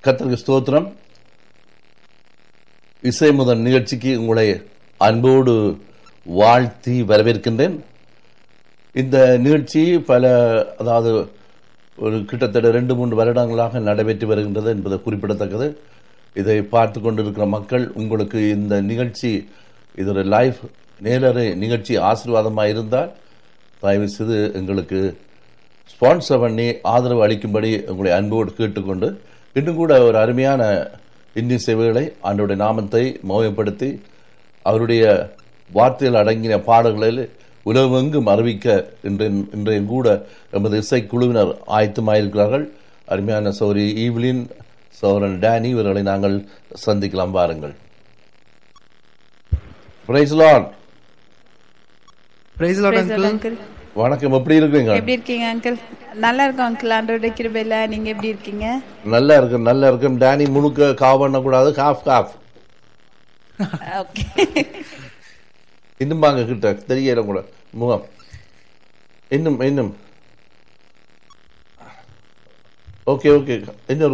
கர்த்தருக்கு ஸ்தோத்திரம் இசை முதல் நிகழ்ச்சிக்கு உங்களை அன்போடு வாழ்த்தி வரவேற்கின்றேன் இந்த நிகழ்ச்சி பல அதாவது ஒரு கிட்டத்தட்ட ரெண்டு மூன்று வருடங்களாக நடைபெற்று வருகின்றது என்பது குறிப்பிடத்தக்கது இதை பார்த்து கொண்டிருக்கிற மக்கள் உங்களுக்கு இந்த நிகழ்ச்சி இது ஒரு லைவ் நேரலை நிகழ்ச்சி ஆசீர்வாதமாக இருந்தால் தயவு செய்து எங்களுக்கு ஸ்பான்சர் பண்ணி ஆதரவு அளிக்கும்படி உங்களை அன்போடு கேட்டுக்கொண்டு இன்னும் கூட ஒரு அருமையான இந்தி சேவைகளை ஆண்டோடைய நாமத்தை மோகப்படுத்தி அவருடைய வார்த்தைகள் அடங்கின பாடல்களில் உலகமெங்கும் அறிவிக்க இன்றைய இன்றைய கூட எமது இசைக்குழுவினர் ஆயத்தமாயிருக்கிறார்கள் அருமையான சௌரி ஈவ்லின் சௌரன் டேனி இவர்களை நாங்கள் சந்திக்கலாம் வாருங்கள் praise lord praise lord Praise the Lord, uncle uncle. வணக்கம் எப்படி இருக்கீங்க எப்படி இருக்கீங்க அங்கிள் நல்லா இருக்கும் அங்கிள் ஆண்டோட கிருபையில நீங்க எப்படி இருக்கீங்க நல்லா இருக்கு நல்லா இருக்கும் டேனி முழுக்க காவ் பண்ணக்கூடாது காஃப் காஃப் ஓகே இன்னும் வாங்க கிட்ட தெரியல கூட முகம் இன்னும் இன்னும் ஓகே ஓகே இன்னொரு